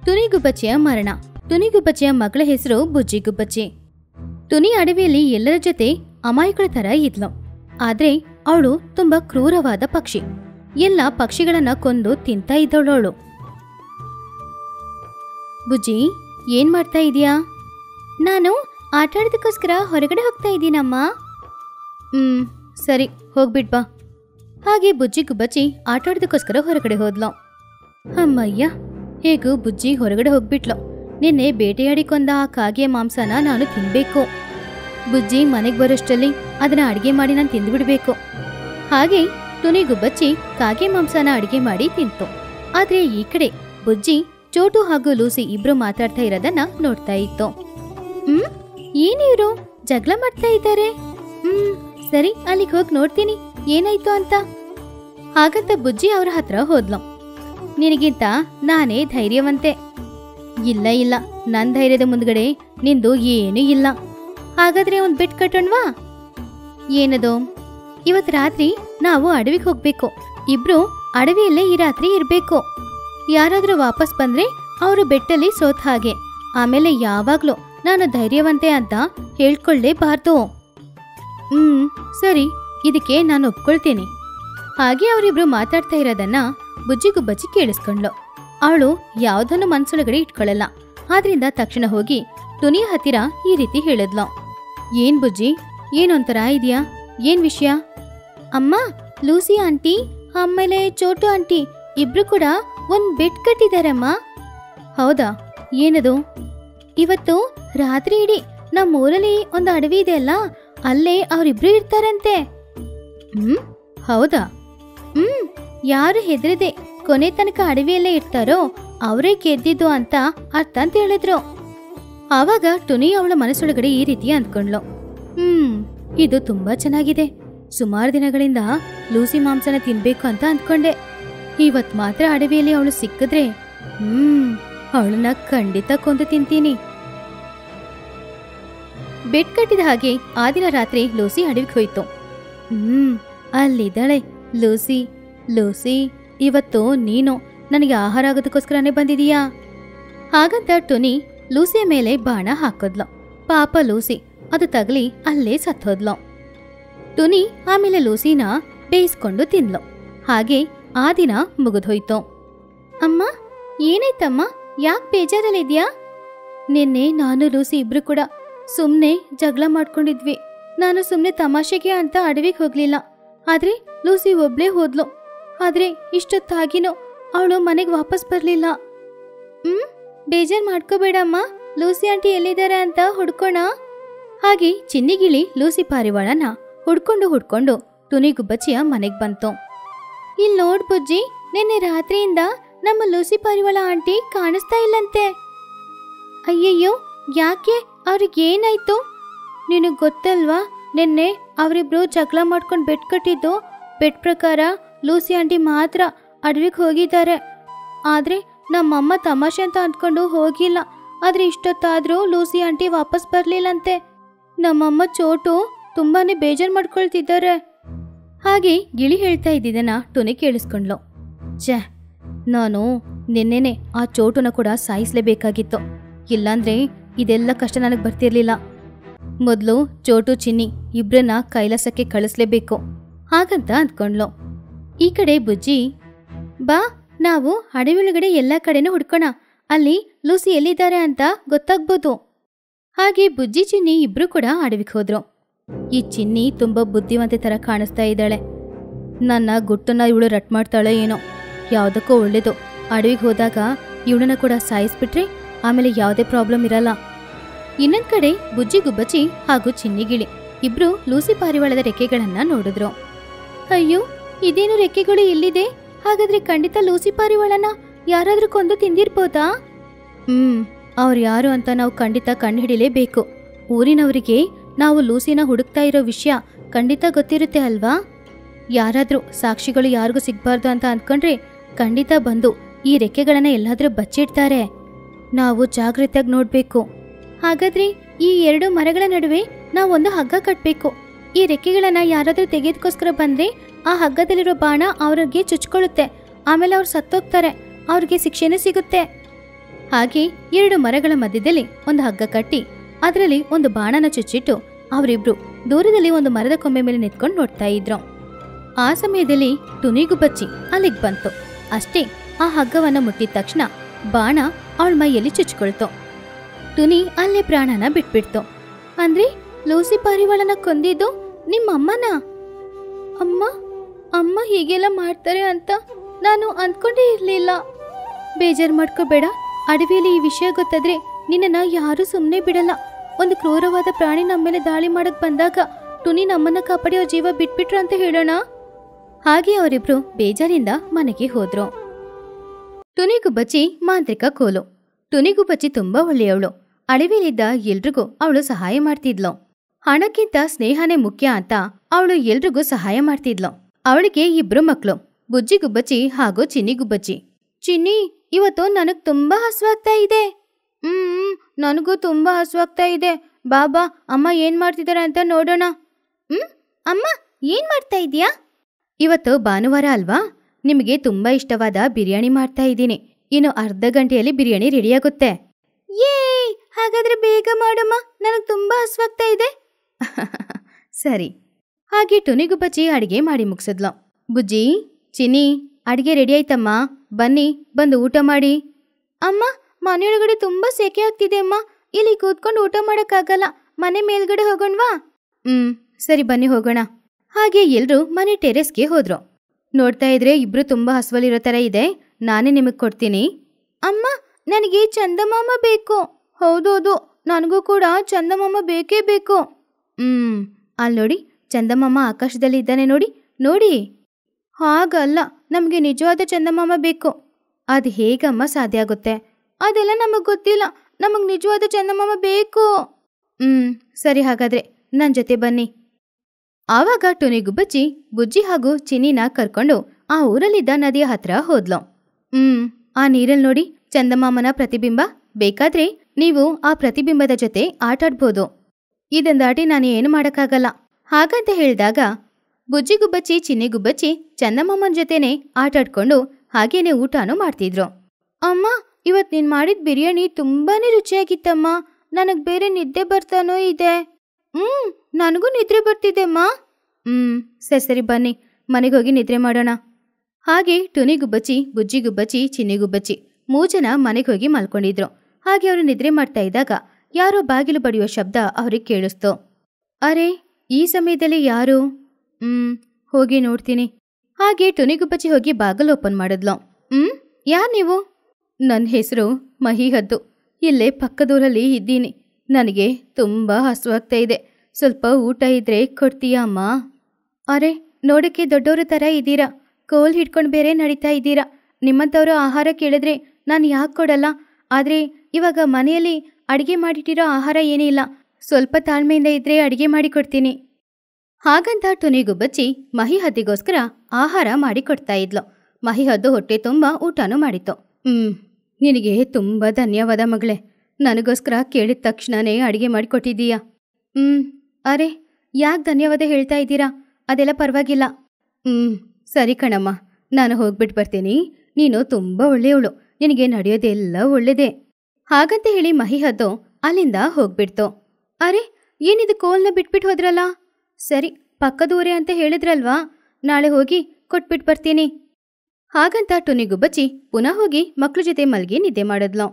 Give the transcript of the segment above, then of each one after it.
ತುನಿಗುಬ್ಬಚ್ಚಿಯ ಮರಣ ತುನಿಗುಬ್ಬಚ್ಚಿಯ ಮಗಳ ಹೆಸರು ಬುಜ್ಜಿ ಗುಬ್ಬಚ್ಚಿ ತುನಿ ಅಡವಿಯಲ್ಲಿ ಎಲ್ಲರ ಜೊತೆ ಅಮಾಯಕಳ ತರ ಇದ್ಲು ಆದ್ರೆ ಅವಳು ತುಂಬಾ ಕ್ರೂರವಾದ ಪಕ್ಷಿ ಎಲ್ಲ ಪಕ್ಷಿಗಳನ್ನ ಕೊಂದು ತಿಂತಾ ಇದ್ದವಳವಳು ಬುಜ್ಜಿ ಏನ್ ಮಾಡ್ತಾ ಇದೀಯಾ ನಾನು ಆಟ ಆಡೋದಕ್ಕೋಸ್ಕರ ಹೊರಗಡೆ ಹೋಗ್ತಾ ಇದ್ದೀನಮ್ಮ ಹ್ಮ್ ಸರಿ ಹೋಗ್ಬಿಟ್ ಬಾ ಹಾಗೆ ಬುಜ್ಜಿ ಗುಬ್ಬಚ್ಚಿ ಆಟ ಆಡೋದಕ್ಕೋಸ್ಕರ ಹೊರಗಡೆ ಹೋದ್ಲು ಅಮ್ಮಯ್ಯ ಹೇಗೂ ಬುಜ್ಜಿ ಹೊರಗಡೆ ಹೋಗ್ಬಿಟ್ಲು ನಿನ್ನೆ ಬೇಟೆಯಾಡಿ ಕೊಂದ ಆ ಕಾಗೆ ಮಾಂಸನ ನಾನು ತಿನ್ಬೇಕು ಬುಜ್ಜಿ ಮನೆಗೆ ಬರೋಷ್ಟರಲ್ಲಿ ಅದನ್ನ ಅಡಿಗೆ ಮಾಡಿ ನಾನು ತಿಂದ್ಬಿಡ್ಬೇಕು ಹಾಗೆ ತುನಿ ಗುಬ್ಬಚ್ಚಿ ಕಾಗೆ ಮಾಂಸನ ಅಡಿಗೆ ಮಾಡಿ ತಿಂತು ಆದ್ರೆ ಈ ಕಡೆ ಬುಜ್ಜಿ ಚೋಟು ಹಾಗೂ ಲೂಸಿ ಇಬ್ರು ಮಾತಾಡ್ತಾ ಇರೋದನ್ನ ನೋಡ್ತಾ ಇತ್ತು ಹ್ಮ್ ಏನಿವ್ರು ಜಗಳ ಮಾಡ್ತಾ ಇದ್ದಾರೆ ಹ್ಮ್ ಸರಿ ಅಲ್ಲಿಗೆ ಹೋಗಿ ನೋಡ್ತೀನಿ ಏನಾಯ್ತು ಅಂತ ಹಾಗಂತ ಬುಜ್ಜಿ ಅವ್ರ ಹತ್ರ ಹೋದ್ಲು ನಿನಗಿಂತ ನಾನೇ ಧೈರ್ಯವಂತೆ ಇಲ್ಲ ಇಲ್ಲ ನನ್ ಧೈರ್ಯದ ಮುಂದ್ಗಡೆ ನಿಂದು ಏನೂ ಇಲ್ಲ ಹಾಗಾದ್ರೆ ಒಂದ್ ಬೆಟ್ ಕಟ್ಟೋಣ್ವಾ ಏನದು ಇವತ್ ರಾತ್ರಿ ನಾವು ಅಡವಿಗೆ ಹೋಗ್ಬೇಕು ಇಬ್ರು ಅಡವಿಯಲ್ಲೇ ಈ ರಾತ್ರಿ ಇರ್ಬೇಕು ಯಾರಾದ್ರೂ ವಾಪಸ್ ಬಂದ್ರೆ ಅವರು ಬೆಟ್ಟಲ್ಲಿ ಸೋತ್ ಹಾಗೆ ಆಮೇಲೆ ಯಾವಾಗ್ಲೂ ನಾನು ಧೈರ್ಯವಂತೆ ಅಂತ ಹೇಳ್ಕೊಳ್ಳೇಬಾರ್ದು ಹ್ಮ್ ಸರಿ ಇದಕ್ಕೆ ನಾನು ಒಪ್ಕೊಳ್ತೀನಿ ಹಾಗೆ ಅವರಿಬ್ರು ಮಾತಾಡ್ತಾ ಇರೋದನ್ನ ಬುಜ್ಜಿ ಗುಬ್ಬಚ್ಚಿ ಕೇಳಿಸ್ಕೊಂಡ್ಲು ಅವಳು ಯಾವ್ದನ್ನು ಮನ್ಸೊಳಗಡೆ ಇಟ್ಕೊಳ್ಳಲ್ಲ ಆದ್ರಿಂದ ತಕ್ಷಣ ಹೋಗಿ ತುನಿಯ ಹತ್ತಿರ ಈ ರೀತಿ ಹೇಳಿದ್ಲು ಏನ್ ಬುಜ್ಜಿ ಏನೊಂಥರ ಇದೆಯಾ ಏನ್ ವಿಷಯ ಅಮ್ಮ ಲೂಸಿ ಆಂಟಿ ಆಮೇಲೆ ಚೋಟು ಆಂಟಿ ಇಬ್ರು ಕೂಡ ಒಂದ್ ಬೆಡ್ ಕಟ್ಟಿದಾರಮ್ಮ ಹೌದಾ ಏನದು ಇವತ್ತು ರಾತ್ರಿ ಇಡೀ ನಮ್ಮ ಊರಲ್ಲಿ ಒಂದು ಅಡವಿ ಇದೆ ಅಲ್ಲ ಅಲ್ಲೇ ಅವರಿಬ್ರು ಇರ್ತಾರಂತೆ ಹ್ಮ್ ಹೌದಾ ಹ್ಮ್ ಯಾರು ಹೆದರದೆ ಕೊನೆ ತನಕ ಅಡವಿಯಲ್ಲೇ ಇರ್ತಾರೋ ಅವರೇ ಗೆದ್ದಿದ್ದು ಅಂತ ಅರ್ಥ ಅಂತ ಹೇಳಿದ್ರು ಆವಾಗ ಟುನಿ ಅವಳ ಮನಸ್ಸೊಳಗಡೆ ಈ ರೀತಿ ಅಂದ್ಕೊಂಡ್ಲು ಹ್ಮ್ ಇದು ತುಂಬಾ ಚೆನ್ನಾಗಿದೆ ಸುಮಾರು ದಿನಗಳಿಂದ ಲೂಸಿ ಮಾಂಸನ ತಿನ್ಬೇಕು ಅಂತ ಅಂದ್ಕೊಂಡೆ ಇವತ್ ಮಾತ್ರ ಅಡವಿಯಲ್ಲಿ ಅವಳು ಸಿಕ್ಕಿದ್ರೆ ಹ್ಮ್ ಅವಳನ್ನ ಖಂಡಿತ ಕೊಂದು ತಿಂತೀನಿ ಬೆಡ್ ಕಟ್ಟಿದ ಹಾಗೆ ಆ ದಿನ ರಾತ್ರಿ ಲೂಸಿ ಅಡವಿಗೆ ಹೋಯ್ತು ಹ್ಮ್ ಅಲ್ಲಿದ್ದಾಳೆ ಲೂಸಿ ಲೂಸಿ ಇವತ್ತು ನೀನು ನನಗೆ ಆಹಾರ ಆಗೋದಕ್ಕೋಸ್ಕರನೇ ಬಂದಿದೀಯಾ ಹಾಗಂತ ಟುನಿ ಲೂಸಿಯ ಮೇಲೆ ಬಾಣ ಹಾಕಿದ್ಲು ಪಾಪ ಲೂಸಿ ಅದು ತಗಲಿ ಅಲ್ಲೇ ಸತ್ತೋದ್ಲು ಟುನಿ ಆಮೇಲೆ ಲೂಸಿನ ಬೇಯಿಸ್ಕೊಂಡು ತಿನ್ಲು ಹಾಗೆ ಆ ದಿನ ಮುಗಿದೋಯ್ತು ಅಮ್ಮ ಏನಾಯ್ತಮ್ಮ ಯಾಕೆ ಬೇಜಾರಲ್ಲಿದ್ಯಾ ನಿನ್ನೆ ನಾನು ಲೂಸಿ ಇಬ್ರು ಕೂಡ ಸುಮ್ಮನೆ ಜಗಳ ಮಾಡ್ಕೊಂಡಿದ್ವಿ ನಾನು ಸುಮ್ಮನೆ ತಮಾಷೆಗೆ ಅಂತ ಅಡವಿಗೆ ಹೋಗ್ಲಿಲ್ಲ ಆದ್ರೆ ಲೂಸಿ ಒಬ್ಳೇ ಹೋದ್ಲು ಆದ್ರೆ ಇಷ್ಟೊತ್ತಾಗಿನೂ ಅವಳು ಮನೆಗೆ ವಾಪಸ್ ಬರಲಿಲ್ಲ ಹ್ಮ್ ಬೇಜಾರ್ ಮಾಡ್ಕೋಬೇಡಮ್ಮ ಲೂಸಿ ಆಂಟಿ ಎಲ್ಲಿದ್ದಾರೆ ಅಂತ ಹುಡ್ಕೋಣ ಹಾಗೆ ಚಿನ್ನಿಗಿಳಿ ಲೂಸಿ ಪಾರಿವಾಳನ ಹುಡ್ಕೊಂಡು ಹುಡ್ಕೊಂಡು ತುನಿಗುಬ್ಬಚ್ಚಿಯ ಮನೆಗ್ ಬಂತು ಇಲ್ ನೋಡ್ ಬುಜ್ಜಿ ನಿನ್ನೆ ರಾತ್ರಿಯಿಂದ ನಮ್ಮ ಲೂಸಿ ಪಾರಿವಾಳ ಆಂಟಿ ಕಾಣಿಸ್ತಾ ಇಲ್ಲಂತೆ ಅಯ್ಯಯ್ಯೋ ಯಾಕೆ ಅವ್ರಿಗೆ ಏನಾಯ್ತು ನಿನಗ್ ಗೊತ್ತಲ್ವಾ ನಿನ್ನೆ ಅವರಿಬ್ರು ಜಗಳ ಮಾಡ್ಕೊಂಡು ಬೆಟ್ ಕಟ್ಟಿದ್ದು ಬೆಟ್ ಪ್ರಕಾರ ಲೂಸಿ ಆಂಟಿ ಮಾತ್ರ ಅಡವಿಗೆ ಹೋಗಿದ್ದಾರೆ ಆದ್ರೆ ನಮ್ಮಮ್ಮ ತಮಾಷೆ ಅಂತ ಅಂದ್ಕೊಂಡು ಹೋಗಿಲ್ಲ ಆದ್ರೆ ಇಷ್ಟೊತ್ತಾದ್ರೂ ಲೂಸಿ ಆಂಟಿ ವಾಪಸ್ ಬರ್ಲಿಲ್ಲಂತೆ ನಮ್ಮಮ್ಮ ಚೋಟು ತುಂಬಾನೇ ಬೇಜಾರ್ ಮಾಡ್ಕೊಳ್ತಿದ್ದಾರೆ ಹಾಗೆ ಗಿಳಿ ಹೇಳ್ತಾ ಇದ್ದಿದ್ದನ್ನ ಟುನಿ ಕೇಳಿಸ್ಕೊಂಡ್ಲು ಛೇ ನಾನು ನಿನ್ನೆನೆ ಆ ಚೋಟುನ ಕೂಡ ಸಾಯಿಸ್ಲೇಬೇಕಾಗಿತ್ತು ಇಲ್ಲಾಂದ್ರೆ ಇದೆಲ್ಲ ಕಷ್ಟ ನನಗೆ ಬರ್ತಿರ್ಲಿಲ್ಲ ಮೊದಲು ಚೋಟು ಚಿನ್ನಿ ಇಬ್ರನ್ನ ಕೈಲಾಸಕ್ಕೆ ಕಳಿಸ್ಲೇಬೇಕು ಹಾಗಂತ ಅಂದ್ಕೊಂಡ್ಲು ಈ ಕಡೆ ಬುಜ್ಜಿ ಬಾ ನಾವು ಅಡವಿಯೊಳಗಡೆ ಎಲ್ಲ ಕಡೆನೂ ಹುಡ್ಕೋಣ ಅಲ್ಲಿ ಲೂಸಿ ಎಲ್ಲಿದ್ದಾರೆ ಅಂತ ಗೊತ್ತಾಗ್ಬೋದು ಹಾಗೆ ಬುಜ್ಜಿ ಚಿನ್ನಿ ಇಬ್ರು ಕೂಡ ಅಡವಿಗೆ ಹೋದ್ರು ಈ ಚಿನ್ನಿ ತುಂಬಾ ಬುದ್ಧಿವಂತೆ ತರ ಕಾಣಿಸ್ತಾ ಇದ್ದಾಳೆ ನನ್ನ ಗುಟ್ಟನ್ನ ಇವಳು ರಟ್ ಮಾಡ್ತಾಳೆ ಏನೋ ಯಾವುದಕ್ಕೂ ಒಳ್ಳೇದು ಅಡವಿಗೆ ಹೋದಾಗ ಇವಳನ್ನ ಕೂಡ ಸಾಯಿಸ್ಬಿಟ್ರೆ ಆಮೇಲೆ ಯಾವುದೇ ಪ್ರಾಬ್ಲಮ್ ಇರಲ್ಲ ಇನ್ನೊಂದ್ ಕಡೆ ಬುಜ್ಜಿ ಗುಬ್ಬಚ್ಚಿ ಹಾಗೂ ಚಿನ್ನಿಗಿಳಿ ಇಬ್ರು ಲೂಸಿ ಪಾರಿವಾಳದ ರೆಕ್ಕೆಗಳನ್ನ ನೋಡಿದ್ರು ಅಯ್ಯೋ ಇದೇನು ರೆಕ್ಕೆಗಳು ಎಲ್ಲಿದೆ ಹಾಗಾದ್ರೆ ಖಂಡಿತ ಲೂಸಿ ಪಾರಿವಾಳನ ಯಾರಾದ್ರೂ ಕೊಂದು ತಿಂದಿರ್ಬೋದಾ ಹ್ಮ್ ಅವ್ರು ಯಾರು ಅಂತ ನಾವು ಖಂಡಿತ ಕಂಡುಹಿಡಿಲೇಬೇಕು ಊರಿನವರಿಗೆ ನಾವು ಲೂಸಿನ ಹುಡುಕ್ತಾ ಇರೋ ವಿಷಯ ಖಂಡಿತ ಗೊತ್ತಿರುತ್ತೆ ಅಲ್ವಾ ಯಾರಾದ್ರೂ ಸಾಕ್ಷಿಗಳು ಯಾರಿಗೂ ಸಿಗ್ಬಾರ್ದು ಅಂತ ಅಂದ್ಕೊಂಡ್ರೆ ಖಂಡಿತ ಬಂದು ಈ ರೆಕ್ಕೆಗಳನ್ನ ಎಲ್ಲಾದ್ರೂ ಬಚ್ಚಿಡ್ತಾರೆ ನಾವು ಜಾಗ್ರತೆಯಾಗಿ ನೋಡ್ಬೇಕು ಹಾಗಾದ್ರೆ ಈ ಎರಡು ಮರಗಳ ನಡುವೆ ನಾವೊಂದು ಹಗ್ಗ ಕಟ್ಬೇಕು ಈ ರೆಕ್ಕೆಗಳನ್ನ ಯಾರಾದ್ರೂ ತೆಗೆದಕ್ಕೋಸ್ಕರ ಬಂದ್ರೆ ಆ ಹಗ್ಗದಲ್ಲಿರೋ ಬಾಣ ಅವ್ರಿಗೆ ಚುಚ್ಕೊಳ್ಳುತ್ತೆ ಆಮೇಲೆ ಅವ್ರು ಸತ್ತೋಗ್ತಾರೆ ಅವ್ರಿಗೆ ಶಿಕ್ಷೆನೂ ಸಿಗುತ್ತೆ ಹಾಗೆ ಎರಡು ಮರಗಳ ಮಧ್ಯದಲ್ಲಿ ಒಂದು ಹಗ್ಗ ಕಟ್ಟಿ ಅದರಲ್ಲಿ ಒಂದು ಬಾಣನ ಚುಚ್ಚಿಟ್ಟು ಅವರಿಬ್ರು ದೂರದಲ್ಲಿ ಒಂದು ಮರದ ಕೊಂಬೆ ಮೇಲೆ ನಿಂತ್ಕೊಂಡು ನೋಡ್ತಾ ಇದ್ರು ಆ ಸಮಯದಲ್ಲಿ ತುನಿಗು ಬಚ್ಚಿ ಅಲ್ಲಿಗೆ ಬಂತು ಅಷ್ಟೇ ಆ ಹಗ್ಗವನ್ನ ಮುಟ್ಟಿದ ತಕ್ಷಣ ಬಾಣ ಅವಳ ಮೈಯಲ್ಲಿ ಚುಚ್ಕೊಳ್ತು ತುನಿ ಅಲ್ಲೇ ಪ್ರಾಣನ ಬಿಟ್ಬಿಡ್ತು ಅಂದ್ರೆ ಲೂಸಿ ಪಾರಿವಾಳನ ಕೊಂದಿದ್ದು ನಿಮ್ಮ ಅಮ್ಮನ ಅಮ್ಮ ಅಮ್ಮ ಹೀಗೆಲ್ಲ ಮಾಡ್ತಾರೆ ಅಂತ ನಾನು ಅಂದ್ಕೊಂಡೇ ಇರಲಿಲ್ಲ ಬೇಜಾರು ಮಾಡ್ಕೋಬೇಡ ಅಡವಿಯಲ್ಲಿ ಈ ವಿಷಯ ಗೊತ್ತಾದ್ರೆ ನಿನ್ನನ್ನ ಯಾರೂ ಸುಮ್ಮನೆ ಬಿಡಲ್ಲ ಒಂದು ಕ್ರೂರವಾದ ಪ್ರಾಣಿ ನಮ್ಮ ಮೇಲೆ ದಾಳಿ ಮಾಡಕ್ ಬಂದಾಗ ಟುನಿ ನಮ್ಮನ್ನ ಕಾಪಾಡಿ ಅವ್ರ ಜೀವ ಬಿಟ್ಬಿಟ್ರು ಅಂತ ಹೇಳೋಣ ಹಾಗೆ ಅವರಿಬ್ರು ಬೇಜಾರಿಂದ ಮನೆಗೆ ಹೋದ್ರು ಟುನಿಗುಬ್ಬಚ್ಚಿ ಮಾಂತ್ರಿಕ ಕೋಲು ಟುನಿಗುಬ್ಬಚ್ಚಿ ತುಂಬಾ ಒಳ್ಳೆಯವಳು ಅಡವಿಲಿದ್ದ ಎಲ್ರಿಗೂ ಅವಳು ಸಹಾಯ ಮಾಡ್ತಿದ್ಲು ಹಣಕ್ಕಿಂತ ಸ್ನೇಹನೇ ಮುಖ್ಯ ಅಂತ ಅವಳು ಎಲ್ರಿಗೂ ಸಹಾಯ ಮಾಡ್ತಿದ್ಲು ಅವಳಿಗೆ ಇಬ್ರು ಮಕ್ಳು ಬುಜ್ಜಿಗುಬ್ಬಚ್ಚಿ ಹಾಗೂ ಚಿನ್ನಿಗುಬ್ಬಚ್ಚಿ ಚಿನ್ನಿ ಇವತ್ತು ನನಗ್ ತುಂಬಾ ಹಸುವಾಗ್ತಾ ಇದೆ ಹ್ಮ್ ನನಗೂ ತುಂಬಾ ಹಸುವಾಗ್ತಾ ಇದೆ ಬಾಬಾ ಅಮ್ಮ ಏನ್ ಮಾಡ್ತಿದಾರೆ ಅಂತ ನೋಡೋಣ ಹ್ಮ್ ಅಮ್ಮ ಏನ್ ಮಾಡ್ತಾ ಇದೀಯಾ ಇವತ್ತು ಭಾನುವಾರ ಅಲ್ವಾ ನಿಮಗೆ ತುಂಬಾ ಇಷ್ಟವಾದ ಬಿರಿಯಾನಿ ಮಾಡ್ತಾ ಇದ್ದೀನಿ ಇನ್ನು ಅರ್ಧ ಗಂಟೆಯಲ್ಲಿ ಬಿರಿಯಾನಿ ರೆಡಿಯಾಗುತ್ತೆ ಯೇ ಹಾಗಾದ್ರೆ ಬೇಗ ಮಾಡಮ್ಮ ನನಗೆ ತುಂಬಾ ಹಸುವಾಗ್ತಾ ಇದೆ ಸರಿ ಹಾಗೆ ಟುನಿಗುಬ್ಬಚ್ಚಿ ಅಡಿಗೆ ಮಾಡಿ ಮುಗಿಸಿದ್ಲು ಬುಜ್ಜಿ ಚಿನ್ನಿ ಅಡಿಗೆ ರೆಡಿ ಆಯ್ತಮ್ಮ ಬನ್ನಿ ಬಂದು ಊಟ ಮಾಡಿ ಅಮ್ಮ ಮನೆಯೊಳಗಡೆ ತುಂಬಾ ಸೆಕೆ ಆಗ್ತಿದೆ ಅಮ್ಮ ಇಲ್ಲಿ ಕೂತ್ಕೊಂಡು ಊಟ ಮಾಡಕ್ಕಾಗಲ್ಲ ಮನೆ ಮೇಲ್ಗಡೆ ಹೋಗೋಣವಾ ಹ್ಮ್ ಸರಿ ಬನ್ನಿ ಹೋಗೋಣ ಹಾಗೆ ಎಲ್ರೂ ಮನೆ ಟೆರೆಸ್ಗೆ ಹೋದ್ರು ನೋಡ್ತಾ ಇದ್ರೆ ಇಬ್ರು ತುಂಬಾ ಹಸುವಲಿರೋ ತರ ಇದೆ ನಾನೇ ನಿಮಗ್ ಕೊಡ್ತೀನಿ ಅಮ್ಮ ನನಗೆ ಚಂದಮಾಮ ಬೇಕು ಹೌದೌದು ನನಗೂ ಕೂಡ ಚಂದಮಾಮ ಬೇಕೇ ಬೇಕು ಹ್ಮ್ ಅಲ್ಲಿ ನೋಡಿ ಚಂದಮಾಮ ಆಕಾಶದಲ್ಲಿ ಇದ್ದಾನೆ ನೋಡಿ ನೋಡಿ ಹಾಗಲ್ಲ ನಮಗೆ ನಿಜವಾದ ಚಂದಮಾಮ ಬೇಕು ಅದು ಹೇಗಮ್ಮ ಸಾಧ್ಯ ಆಗುತ್ತೆ ಅದೆಲ್ಲ ನಮಗೆ ಗೊತ್ತಿಲ್ಲ ನಮಗೆ ನಿಜವಾದ ಚಂದಮಾಮ ಬೇಕು ಹ್ಮ್ ಸರಿ ಹಾಗಾದ್ರೆ ನನ್ನ ಜೊತೆ ಬನ್ನಿ ಆವಾಗ ಟುನಿಗುಬ್ಬಚ್ಚಿ ಬುಜ್ಜಿ ಹಾಗೂ ಚಿನ್ನಿನ ಕರ್ಕೊಂಡು ಆ ಊರಲ್ಲಿದ್ದ ನದಿಯ ಹತ್ರ ಹೋದ್ಲು ಹ್ಮ್ ಆ ನೀರಲ್ಲಿ ನೋಡಿ ಚಂದಮಾಮನ ಪ್ರತಿಬಿಂಬ ಬೇಕಾದ್ರೆ ನೀವು ಆ ಪ್ರತಿಬಿಂಬದ ಜೊತೆ ಆಟಾಡ್ಬೋದು ಇದನ್ ದಾಟಿ ನಾನು ಏನು ಮಾಡಕ್ಕಾಗಲ್ಲ ಹಾಗಂತ ಹೇಳಿದಾಗ ಬುಜ್ಜಿಗುಬ್ಬಚ್ಚಿ ಚಿನ್ನಿಗುಬ್ಬಚ್ಚಿ ಚಂದಮಾಮನ ಜೊತೆನೆ ಆಟಾಡ್ಕೊಂಡು ಹಾಗೇನೆ ಊಟನೂ ಮಾಡ್ತಿದ್ರು ಅಮ್ಮ ಇವತ್ ನೀನ್ ಮಾಡಿದ ಬಿರಿಯಾನಿ ತುಂಬಾನೇ ರುಚಿಯಾಗಿತ್ತಮ್ಮ ನನಗ್ ಬೇರೆ ನಿದ್ದೆ ಬರ್ತಾನೋ ಇದೆ ಹ್ಮ್ ನನಗೂ ನಿದ್ರೆ ಬರ್ತಿದೆಮ್ಮ ಹ್ಮ್ ಸರಿ ಸರಿ ಬನ್ನಿ ಮನೆಗೆ ಹೋಗಿ ನಿದ್ರೆ ಮಾಡೋಣ ಹಾಗೆ ಟುನಿಗುಬ್ಬಚ್ಚಿ ಬುಜ್ಜಿಗುಬ್ಬಚ್ಚಿ ಚಿನ್ನಿಗುಬ್ಬಚ್ಚಿ ಮೂರು ಜನ ಮನೆಗೆ ಹೋಗಿ ಮಲ್ಕೊಂಡಿದ್ರು ಹಾಗೆ ಅವರು ನಿದ್ರೆ ಮಾಡ್ತಾ ಇದ್ದಾಗ ಯಾರೋ ಬಾಗಿಲು ಬಡಿಯೋ ಶಬ್ದ ಅವ್ರಿಗೆ ಕೇಳಿಸ್ತು ಅರೆ ಈ ಸಮಯದಲ್ಲಿ ಯಾರು ಹ್ಮ್ ಹೋಗಿ ನೋಡ್ತೀನಿ ಹಾಗೆ ಟುನಿಗುಬ್ಬಚ್ಚಿ ಹೋಗಿ ಬಾಗಿಲು ಓಪನ್ ಮಾಡಿದ್ಲು ಹ್ಮ್ ಯಾರ್ ನೀವು ನನ್ನ ಹೆಸರು ಮಹಿಹದ್ದು ಇಲ್ಲೇ ಪಕ್ಕದೂರಲ್ಲಿ ಇದ್ದೀನಿ ನನಗೆ ತುಂಬಾ ಹಸುವಾಗ್ತಾ ಇದೆ ಸ್ವಲ್ಪ ಊಟ ಇದ್ರೆ ಕೊಡ್ತೀಯಾ ಅಮ್ಮ ಅರೆ ನೋಡಕ್ಕೆ ದೊಡ್ಡವ್ರ ಥರ ಇದ್ದೀರಾ ಕೋಲ್ ಹಿಡ್ಕೊಂಡು ಬೇರೆ ನಡೀತಾ ಇದ್ದೀರಾ ನಿಮ್ಮಂಥವ್ರು ಆಹಾರ ಕೇಳಿದ್ರೆ ನಾನು ಯಾಕೆ ಕೊಡಲ್ಲ ಆದರೆ ಇವಾಗ ಮನೆಯಲ್ಲಿ ಅಡಿಗೆ ಮಾಡಿಟ್ಟಿರೋ ಆಹಾರ ಏನಿಲ್ಲ ಸ್ವಲ್ಪ ತಾಳ್ಮೆಯಿಂದ ಇದ್ರೆ ಅಡಿಗೆ ಮಾಡಿ ಕೊಡ್ತೀನಿ ಹಾಗಂತ ಟುನಿಗುಬ್ಬಚ್ಚಿ ಮಹಿಹದ್ದಿಗೋಸ್ಕರ ಆಹಾರ ಮಾಡಿ ಕೊಡ್ತಾ ಇದ್ಲು ಮಹಿಹದ್ದು ಹೊಟ್ಟೆ ತುಂಬ ಊಟನೂ ಮಾಡಿತ್ತು ಹ್ಮ್ ನಿನಗೆ ತುಂಬ ಧನ್ಯವಾದ ಮಗಳೇ ನನಗೋಸ್ಕರ ಕೇಳಿದ ತಕ್ಷಣನೇ ಅಡಿಗೆ ಮಾಡಿಕೊಟ್ಟಿದ್ದೀಯಾ ಹ್ಮ್ ಅರೆ ಯಾಕೆ ಧನ್ಯವಾದ ಹೇಳ್ತಾ ಇದ್ದೀರಾ ಅದೆಲ್ಲ ಪರವಾಗಿಲ್ಲ ಹ್ಮ್ ಸರಿ ಕಣಮ್ಮ ನಾನು ಹೋಗ್ಬಿಟ್ಟು ಬರ್ತೀನಿ ನೀನು ತುಂಬ ಒಳ್ಳೆಯವಳು ನಿನಗೆ ನಡೆಯೋದೆಲ್ಲ ಒಳ್ಳೇದೇ ಹಾಗಂತ ಹೇಳಿ ಮಹಿಹದ್ದು ಅಲ್ಲಿಂದ ಹೋಗ್ಬಿಡ್ತು ಅರೆ ಏನಿದು ಕೋಲ್ನ ಬಿಟ್ಬಿಟ್ಟು ಹೋದ್ರಲ್ಲ ಸರಿ ಪಕ್ಕದೂರೇ ಅಂತ ಹೇಳಿದ್ರಲ್ವಾ ನಾಳೆ ಹೋಗಿ ಕೊಟ್ಬಿಟ್ಟು ಬರ್ತೀನಿ ಹಾಗಂತ ಟುನಿಗುಬ್ಬಚ್ಚಿ ಪುನಃ ಹೋಗಿ ಮಕ್ಳ ಜೊತೆ ಮಲ್ಗಿ ನಿದ್ದೆ ಮಾಡಿದ್ಲು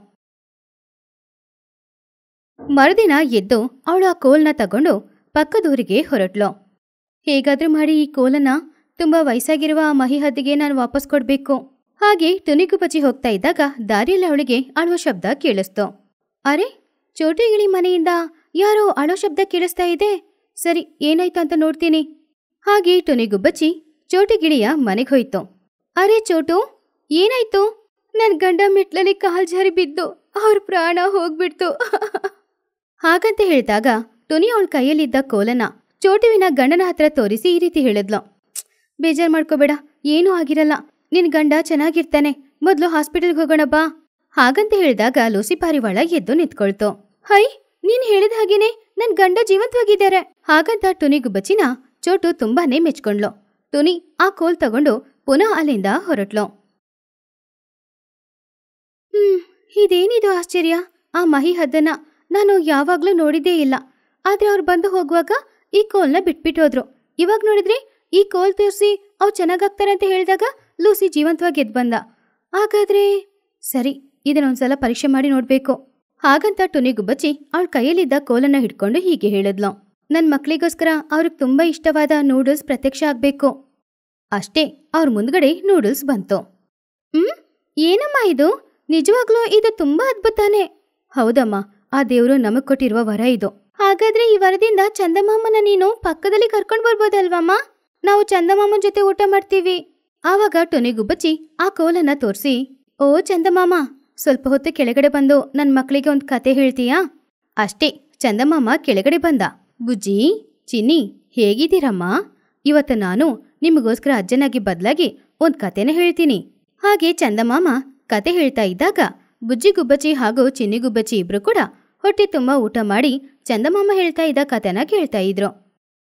ಮರುದಿನ ಎದ್ದು ಅವಳು ಆ ಕೋಲ್ನ ತಗೊಂಡು ಪಕ್ಕದೂರಿಗೆ ಹೊರಟ್ಲು ಹೇಗಾದ್ರೂ ಮಾಡಿ ಈ ಕೋಲನ್ನ ತುಂಬಾ ವಯಸ್ಸಾಗಿರುವ ಆ ಮಹಿಹದ್ದಿಗೆ ನಾನು ವಾಪಸ್ ಕೊಡ್ಬೇಕು ಹಾಗೆ ಟುನಿಗುಬ್ಬಚ್ಚಿ ಹೋಗ್ತಾ ಇದ್ದಾಗ ದಾರಿಯಲ್ಲಿ ಅವಳಿಗೆ ಅಳುವ ಶಬ್ದ ಕೇಳಿಸ್ತು ಅರೆ ಚೋಟಿಗಿಳಿ ಮನೆಯಿಂದ ಯಾರೋ ಅಳೋ ಶಬ್ದ ಕೇಳಿಸ್ತಾ ಇದೆ ಸರಿ ಏನಾಯ್ತು ಅಂತ ನೋಡ್ತೀನಿ ಹಾಗೆ ಟುನಿಗುಬ್ಬಚ್ಚಿ ಚೋಟಿಗಿಳಿಯ ಮನೆಗೆ ಹೋಯ್ತು ಅರೆ ಚೋಟು ಏನಾಯ್ತು ನನ್ ಗಂಡ ಮೆಟ್ಲಲ್ಲಿ ಕಾಲ್ ಜಾರಿ ಬಿದ್ದು ಅವ್ರ ಪ್ರಾಣ ಹೋಗ್ಬಿಡ್ತು ಹಾಗಂತ ಹೇಳಿದಾಗ ಟುನಿ ಅವಳ ಕೈಯಲ್ಲಿದ್ದ ಕೋಲನ ಚೋಟುವಿನ ಗಂಡನ ಹತ್ರ ತೋರಿಸಿ ಈ ರೀತಿ ಹೇಳಿದ್ಲು ಬೇಜಾರ್ ಮಾಡ್ಕೋಬೇಡ ಏನೂ ಆಗಿರಲ್ಲ ನಿನ್ ಗಂಡ ಚೆನ್ನಾಗಿರ್ತಾನೆ ಮೊದ್ಲು ಹಾಸ್ಪಿಟಲ್ಗೆ ಹೋಗೋಣ ಬಾ ಹಾಗಂತ ಹೇಳಿದಾಗ ಲೂಸಿ ಪಾರಿವಾಳ ಎದ್ದು ನಿಂತ್ಕೊಳ್ತು ಹೈ ನೀನ್ ಹೇಳಿದ ಹಾಗೇನೆ ನನ್ ಗಂಡ ಜೀವಂತವಾಗಿದ್ದಾರೆ ಹಾಗಂತ ಟುನಿಗುಬ್ಬಚ್ಚಿನ ಚೋಟು ತುಂಬಾನೇ ಮೆಚ್ಕೊಂಡ್ಲು ಟುನಿ ಆ ಕೋಲ್ ತಗೊಂಡು ಪುನಃ ಅಲ್ಲಿಂದ ಹೊರಟ್ಲು ಹ್ಮ್ ಇದೇನಿದು ಆಶ್ಚರ್ಯ ಆ ಮಹಿ ಹದ್ದನ್ನ ನಾನು ಯಾವಾಗ್ಲೂ ನೋಡಿದ್ದೇ ಇಲ್ಲ ಆದ್ರೆ ಅವ್ರು ಬಂದು ಹೋಗುವಾಗ ಈ ಕೋಲ್ನ ಬಿಟ್ಬಿಟ್ಟು ಹೋದ್ರು ಇವಾಗ ನೋಡಿದ್ರೆ ಈ ಕೋಲ್ ತೋರಿಸಿ ಅವ್ರು ಚೆನ್ನಾಗಾಗ್ತಾರೆ ಅಂತ ಹೇಳಿದಾಗ ಲೂಸಿ ಜೀವಂತವಾಗಿ ಎದ್ದು ಬಂದ ಹಾಗಾದ್ರೆ ಸರಿ ಇದನ್ನೊಂದ್ಸಲ ಪರೀಕ್ಷೆ ಮಾಡಿ ನೋಡ್ಬೇಕು ಹಾಗಂತ ಟುನಿ ಗುಬ್ಬಚ್ಚಿ ಅವಳ ಕೈಯಲ್ಲಿದ್ದ ಕೋಲನ್ನ ಹಿಡ್ಕೊಂಡು ಹೀಗೆ ಹೇಳಿದ್ಲು ನನ್ ಮಕ್ಳಿಗೋಸ್ಕರ ಅವ್ರಿಗೆ ತುಂಬಾ ಇಷ್ಟವಾದ ನೂಡಲ್ಸ್ ಪ್ರತ್ಯಕ್ಷ ಆಗ್ಬೇಕು ಅಷ್ಟೇ ಅವ್ರ ಮುಂದ್ಗಡೆ ನೂಡಲ್ಸ್ ಬಂತು ಹ್ಮ್ ಏನಮ್ಮ ಇದು ನಿಜವಾಗ್ಲೂ ಇದು ತುಂಬಾ ಅದ್ಭುತಾನೆ ಹೌದಮ್ಮ ಆ ದೇವ್ರು ನಮಗ್ ಕೊಟ್ಟಿರುವ ವರ ಇದು ಹಾಗಾದ್ರೆ ಈ ವರದಿಂದ ಚಂದಮಾಮನ ನೀನು ಪಕ್ಕದಲ್ಲಿ ಕರ್ಕೊಂಡ್ ಬರ್ಬೋದಲ್ವಮ್ಮ ನಾವು ಚಂದಮಾಮನ್ ಜೊತೆ ಊಟ ಮಾಡ್ತೀವಿ ಆವಾಗ ಟೊನಿಗುಬ್ಬಚ್ಚಿ ಆ ಕೋಲನ್ನ ತೋರಿಸಿ ಓ ಚಂದಮಾಮ ಸ್ವಲ್ಪ ಹೊತ್ತು ಕೆಳಗಡೆ ಬಂದು ನನ್ ಮಕ್ಳಿಗೆ ಒಂದ್ ಕತೆ ಹೇಳ್ತೀಯಾ ಅಷ್ಟೇ ಚಂದಮಾಮ ಕೆಳಗಡೆ ಬಂದ ಬುಜ್ಜಿ ಚಿನ್ನಿ ಹೇಗಿದ್ದೀರಮ್ಮ ಇವತ್ತು ನಾನು ನಿಮಗೋಸ್ಕರ ಅಜ್ಜನಾಗಿ ಬದಲಾಗಿ ಒಂದ್ ಕತೆನ ಹೇಳ್ತೀನಿ ಹಾಗೆ ಚಂದಮಾಮ ಕತೆ ಹೇಳ್ತಾ ಇದ್ದಾಗ ಬುಜ್ಜಿ ಗುಬ್ಬಚ್ಚಿ ಹಾಗೂ ಚಿನ್ನಿ ಗುಬ್ಬಚ್ಚಿ ಇಬ್ರು ಕೂಡ ಹೊಟ್ಟೆ ತುಂಬಾ ಊಟ ಮಾಡಿ ಚಂದಮಾಮ ಹೇಳ್ತಾ ಇದ್ದ ಕತೆನ ಕೇಳ್ತಾ ಇದ್ರು